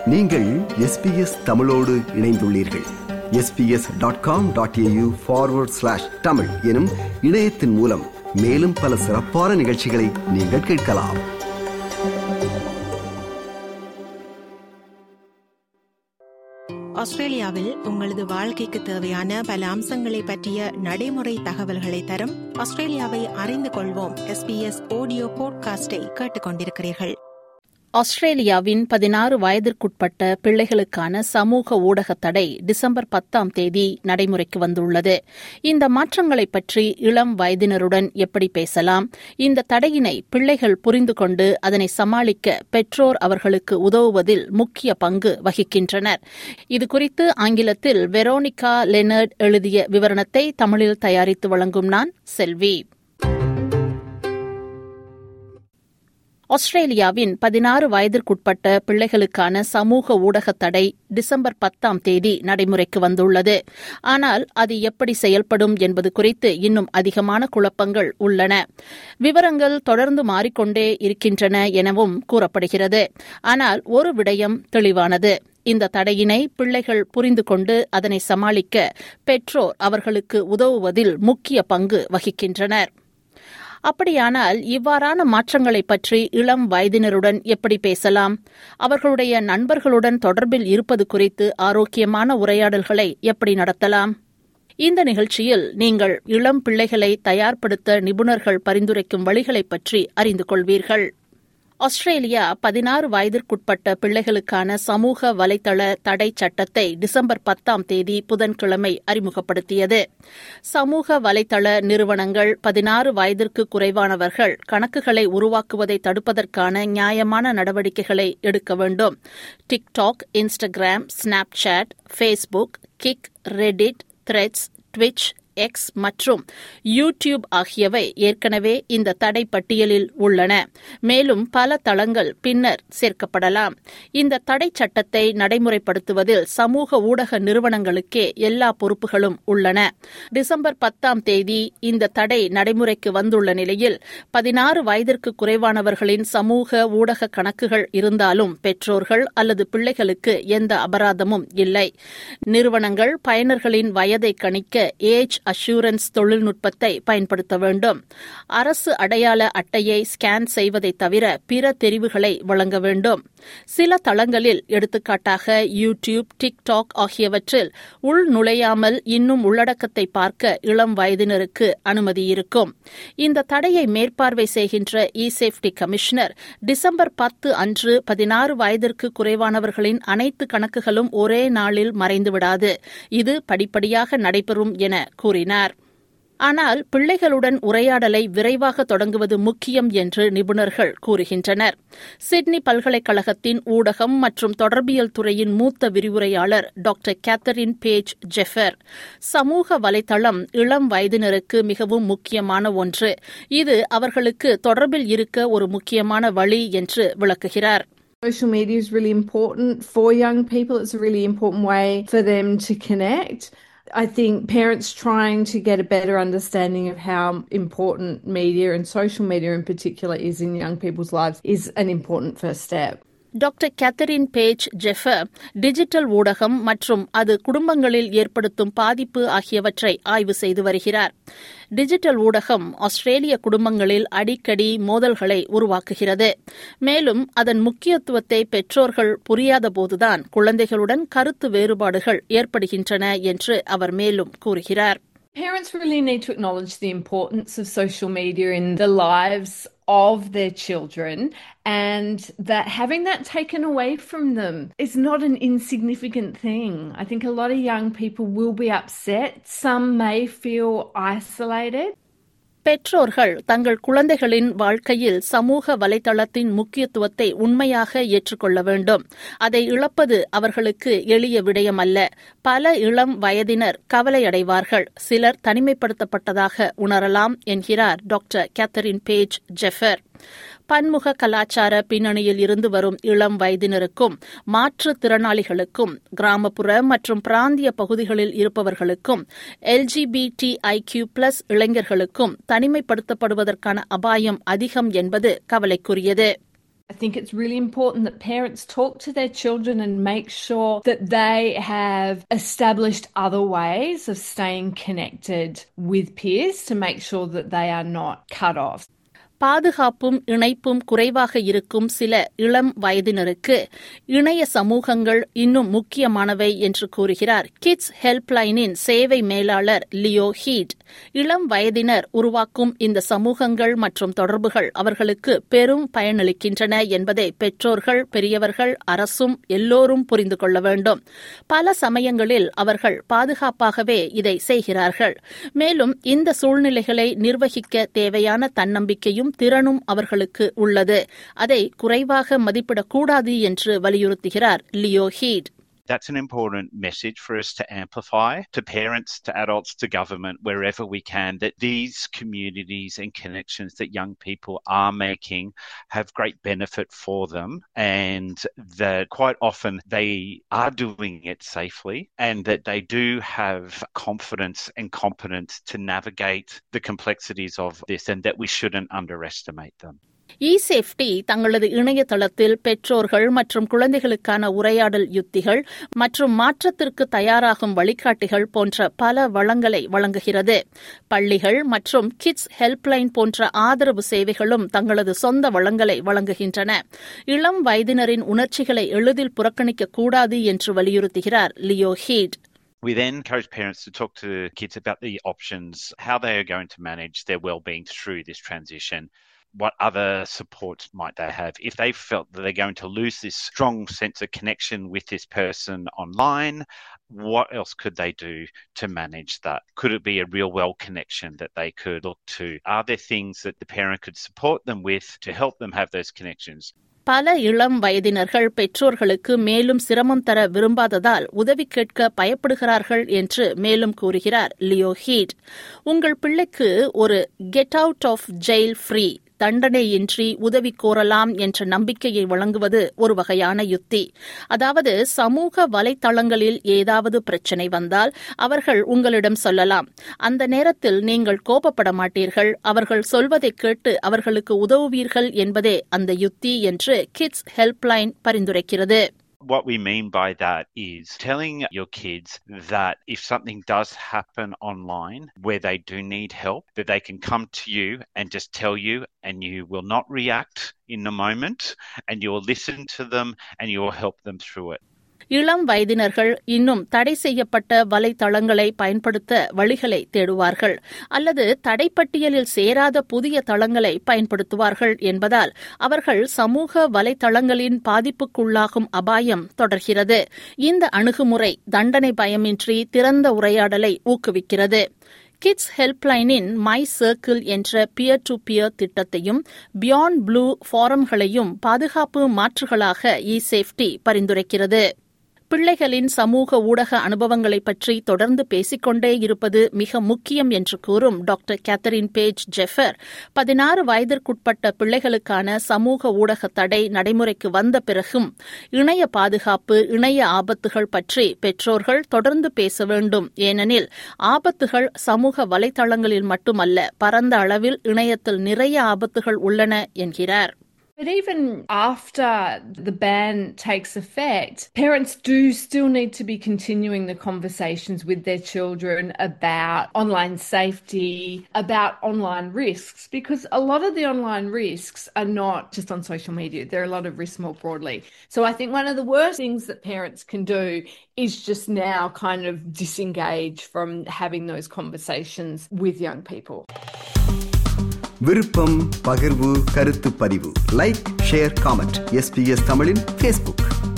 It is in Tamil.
நீங்கள் எஸ்பிஎஸ் தமிழோடு இணைந்துள்ளீர்கள் SBS dot com dot AU forward slash Tamil எனும் இணையத்தின் மூலம் மேலும் பல சிறப்பான நிகழ்ச்சிகளை நீங்கள் கேட்கலாம் ஆஸ்திரேலியாவில் உங்களது வாழ்க்கைக்கு தேவையான பல அம்சங்களை பற்றிய நடைமுறை தகவல்களை தரும் ஆஸ்திரேலியாவை அறிந்து கொள்வோம் எஸ்பிஎஸ் ஆடியோ போட்காஸ்டை கேட்டுக்கொண்டிருக்கிறீர்கள் ஆஸ்திரேலியாவின் பதினாறு வயதிற்குட்பட்ட பிள்ளைகளுக்கான சமூக ஊடக தடை டிசம்பர் பத்தாம் தேதி நடைமுறைக்கு வந்துள்ளது இந்த மாற்றங்களை பற்றி இளம் வயதினருடன் எப்படி பேசலாம் இந்த தடையினை பிள்ளைகள் புரிந்து கொண்டு அதனை சமாளிக்க பெற்றோர் அவர்களுக்கு உதவுவதில் முக்கிய பங்கு வகிக்கின்றனர் இதுகுறித்து ஆங்கிலத்தில் வெரோனிகா லெனர்ட் எழுதிய விவரணத்தை தமிழில் தயாரித்து வழங்கும் நான் செல்வி ஆஸ்திரேலியாவின் பதினாறு வயதிற்குட்பட்ட பிள்ளைகளுக்கான சமூக ஊடக தடை டிசம்பர் பத்தாம் தேதி நடைமுறைக்கு வந்துள்ளது ஆனால் அது எப்படி செயல்படும் என்பது குறித்து இன்னும் அதிகமான குழப்பங்கள் உள்ளன விவரங்கள் தொடர்ந்து மாறிக்கொண்டே இருக்கின்றன எனவும் கூறப்படுகிறது ஆனால் ஒரு விடயம் தெளிவானது இந்த தடையினை பிள்ளைகள் புரிந்து கொண்டு அதனை சமாளிக்க பெற்றோர் அவர்களுக்கு உதவுவதில் முக்கிய பங்கு வகிக்கின்றனர் அப்படியானால் இவ்வாறான மாற்றங்களை பற்றி இளம் வயதினருடன் எப்படி பேசலாம் அவர்களுடைய நண்பர்களுடன் தொடர்பில் இருப்பது குறித்து ஆரோக்கியமான உரையாடல்களை எப்படி நடத்தலாம் இந்த நிகழ்ச்சியில் நீங்கள் இளம் பிள்ளைகளை தயார்படுத்த நிபுணர்கள் பரிந்துரைக்கும் வழிகளை பற்றி அறிந்து கொள்வீர்கள் ஆஸ்திரேலியா பதினாறு வயதிற்குட்பட்ட பிள்ளைகளுக்கான சமூக வலைதள தடை சட்டத்தை டிசம்பர் பத்தாம் தேதி புதன்கிழமை அறிமுகப்படுத்தியது சமூக வலைதள நிறுவனங்கள் பதினாறு வயதிற்கு குறைவானவர்கள் கணக்குகளை உருவாக்குவதை தடுப்பதற்கான நியாயமான நடவடிக்கைகளை எடுக்க வேண்டும் TikTok Instagram Snapchat Facebook Kick Reddit Threads Twitch X மற்றும் யூ டியூப் ஆகியவை ஏற்கனவே இந்த தடை பட்டியலில் உள்ளன மேலும் பல தளங்கள் பின்னர் சேர்க்கப்படலாம் இந்த தடை சட்டத்தை நடைமுறைப்படுத்துவதில் சமூக ஊடக நிறுவனங்களுக்கே எல்லா பொறுப்புகளும் உள்ளன டிசம்பர் பத்தாம் தேதி இந்த தடை நடைமுறைக்கு வந்துள்ள நிலையில் பதினாறு வயதிற்கு குறைவானவர்களின் சமூக ஊடக கணக்குகள் இருந்தாலும் பெற்றோர்கள் அல்லது பிள்ளைகளுக்கு எந்த அபராதமும் இல்லை நிறுவனங்கள் பயனர்களின் வயதை கணிக்க ஏஜ் அஷூரன்ஸ் தொழில்நுட்பத்தை பயன்படுத்த வேண்டும் அரசு அடையாள அட்டையை ஸ்கேன் செய்வதை தவிர பிற தெரிவுகளை வழங்க வேண்டும் சில தளங்களில் எடுத்துக்காட்டாக யூ டியூப் டிக்டாக் ஆகியவற்றில் உள் நுழையாமல் இன்னும் உள்ளடக்கத்தை பார்க்க இளம் வயதினருக்கு அனுமதி இருக்கும் இந்த தடையை மேற்பார்வை செய்கின்ற இ சேஃப்டி கமிஷனர் டிசம்பர் பத்து அன்று பதினாறு வயதிற்கு குறைவானவர்களின் அனைத்து கணக்குகளும் ஒரே நாளில் மறைந்துவிடாது இது படிப்படியாக நடைபெறும் என கூறினார் ஆனால் பிள்ளைகளுடன் உரையாடலை விரைவாக தொடங்குவது முக்கியம் என்று நிபுணர்கள் கூறுகின்றனர் சிட்னி பல்கலைக்கழகத்தின் ஊடகம் மற்றும் தொடர்பியல் துறையின் மூத்த விரிவுரையாளர் டாக்டர் கேத்தரின் பேஜ் ஜெஃபர் சமூக வலைதளம் இளம் வயதினருக்கு மிகவும் முக்கியமான ஒன்று இது அவர்களுக்கு தொடர்பில் இருக்க ஒரு முக்கியமான வழி என்று விளக்குகிறார் Social media is really important for young people. It's a really important way for them to connect. I think parents trying to get a better understanding of how important media and social media in particular is in young people's lives is an important first step. Doctor Catherine Page Jeffery digital ஊடகம் மற்றும் அது குடும்பங்களில் ஏற்படுத்தும் பாதிப்பு ஆகியவற்றை ஆய்வு செய்து வருகிறார் டிஜிட்டல் ஊடகம் ஆஸ்திரேலிய குடும்பங்களில் அடிக்கடி மோதல்களை உருவாக்குகிறது மேலும் அதன் முக்கியத்துவத்தை பெற்றோர்கள் புரியாதபோதுதான் குழந்தைகளுடன் கருத்து வேறுபாடுகள் ஏற்படுகின்றன என்று அவர் மேலும் கூறுகிறார் Parents really need to acknowledge the importance of social media in the lives of their children and that having that taken away from them is not an insignificant thing. I think a lot of young people will be upset. Some may feel isolated. பெற்றோர்கள் தங்கள் குழந்தைகளின் வாழ்க்கையில் சமூக வலைதளத்தின் முக்கியத்துவத்தை உண்மையாக ஏற்றுக்கொள்ள வேண்டும் அதை இழப்பது அவர்களுக்கு எளிய விடயம் அல்ல பல இளம் வயதினர் கவலையடைவார்கள் சிலர் தனிமைப்படுத்தப்பட்டதாக உணரலாம் என்கிறார் டாக்டர் கேத்தரின் பேஜ் ஜெஃபர் பன்முக கலாச்சார பின்னணியில் இருந்து வரும் இளம் வயதினருக்கும் மாற்றுத்திறனாளிகளுக்கும் கிராமப்புற மற்றும் பிராந்திய பகுதிகளில் இருப்பவர்களுக்கும் எல்ஜிபிடி ஐக்யூ பிளஸ் இளைஞர்களுக்கும் தனிமைப்படுத்தப்படுவதற்கான அபாயம் அதிகம் என்பது கவலைக்குரியது I think it's really important that parents talk to their children and make sure that they have established other ways of staying connected with peers to make sure that they are not cut off. பாதுகாப்பும் இணைப்பும் குறைவாக இருக்கும் சில இளம் வயதினருக்கு இணைய சமூகங்கள் இன்னும் முக்கியமானவை என்று கூறுகிறார் கிட்ஸ் ஹெல்ப்லைனின் சேவை மேலாளர் லியோ ஹீட் இளம் வயதினர் உருவாக்கும் இந்த சமூகங்கள் மற்றும் தொடர்புகள் அவர்களுக்கு பெரும் பயனளிக்கின்றன என்பதை பெற்றோர்கள் பெரியவர்கள் அரசும் எல்லோரும் புரிந்து கொள்ள வேண்டும் பல சமயங்களில் அவர்கள் பாதுகாப்பாகவே இதை செய்கிறார்கள் மேலும் இந்த சூழ்நிலைகளை நிர்வகிக்க தேவையான தன்னம்பிக்கையும் அறிவும் திறனும் அவர்களுக்கு உள்ளது அதை குறைவாக மதிப்பிடக்கூடாது என்று வலியுறுத்துகிறார் Leo Heath That's an important message for us to amplify to parents, to adults, to government, wherever we can, that these communities and connections that young people are making have great benefit for them and that quite often they are doing it safely and that they do have confidence and competence to navigate the complexities of this and that we shouldn't underestimate them. E safety தங்களது இணையதளத்தில் பெற்றோர்கள் மற்றும் குழந்தைகளுக்கான உரையாடல் யுத்திகள் மற்றும் மாற்றத்திற்கு தயாராகும் வழிகாட்டிகள் போன்ற பல வளங்களை வழங்குகிறது பள்ளிகள் மற்றும் கிட்ஸ் ஹெல்ப்லைன் போன்ற ஆதரவு சேவைகளும் தங்களது சொந்த வளங்களை வழங்குகின்றன இளம் வயதினரின் உணர்ச்சிகளை எளிதில் புறக்கணிக்க கூடாது என்று வலியுறுத்துகிறார் Leo Heath We then encourage parents to talk to kids about the options, how they are going to manage their well-being through this transition. what other supports might they have if they felt that they're going to lose this strong sense of connection with this person online what else could they do to manage that could it be a real well connection that they could look to are there things that the parent could support them with to help them have those connections பல இளம் வயதினர்கள் பெற்றோர்களுக்கு மேலும் சிரமம் தர விரும்பாததால் உதவி கேட்க பயப்படுகிறார்கள் என்று மேலும் கூறுகிறார் லியோ ஹீட் உங்கள் பிள்ளைக்கு ஒரு get out of jail free தண்டனையின்றி உதவி கோரலாம் என்ற நம்பிக்கையை வழங்குவது ஒரு வகையான யுத்தி அதாவது சமூக வலைத்தளங்களில் ஏதாவது பிரச்சினை வந்தால் அவர்கள் உங்களிடம் சொல்லலாம் அந்த நேரத்தில் நீங்கள் கோபப்பட மாட்டீர்கள் அவர்கள் சொல்வதை கேட்டு அவர்களுக்கு உதவுவீர்கள் என்பதே அந்த யுத்தி என்று கிட்ஸ் ஹெல்ப்லைன் பரிந்துரைக்கிறது What we mean by that is telling your kids that if something does happen online where they do need help, that they can come to you and just tell you, and you will not react in the moment, and you will listen to them and you will help them through it. இளம் வயதினர்கள் இன்னும் தடை செய்யப்பட்ட வலைத்தளங்களை பயன்படுத்த வழிகளை தேடுவார்கள் அல்லது தடைப்பட்டியலில் சேராத புதிய தளங்களை பயன்படுத்துவார்கள் என்பதால் அவர்கள் சமூக வலைத்தளங்களின் பாதிப்புக்குள்ளாகும் அபாயம் தொடர்கிறது இந்த அணுகுமுறை தண்டனை பயமின்றி திறந்த உரையாடலை ஊக்குவிக்கிறது கிட்ஸ் ஹெல்ப்லைனின் மை சர்க்கிள் என்ற பியர் டு பியர் திட்டத்தையும் பியாண்ட் ப்ளூ ஃபாரம்களையும் பாதுகாப்பு மாற்றுகளாக இ சேஃப்டி பரிந்துரைக்கிறது பிள்ளைகளின் சமூக ஊடக அனுபவங்களை பற்றி தொடர்ந்து பேசிக்கொண்டே இருப்பது மிக முக்கியம் என்று கூறும் டாக்டர் கேத்தரின் பேஜ் ஜெஃபர் பதினாறு வயதிற்குட்பட்ட பிள்ளைகளுக்கான சமூக ஊடக தடை நடைமுறைக்கு வந்த பிறகும் இணைய பாதுகாப்பு இணைய ஆபத்துகள் பற்றி பெற்றோர்கள் தொடர்ந்து பேச வேண்டும் ஏனெனில் ஆபத்துகள் சமூக வலைதளங்களில் மட்டுமல்ல பரந்த அளவில் இணையத்தில் நிறைய ஆபத்துகள் உள்ளன என்கிறார் But even after the ban takes effect, parents do still need to be continuing the conversations with their children about online safety, about online risks, because a lot of the online risks are not just on social media. There are a lot of risks more broadly. So I think one of the worst things that parents can do is just now kind of disengage from having those conversations with young people. விருப்பம் பகிர்வு கருத்து பதிவு லைக் ஷேர் காமெண்ட் எஸ்பிஎஸ் தமிழின் ஃபேஸ்புக்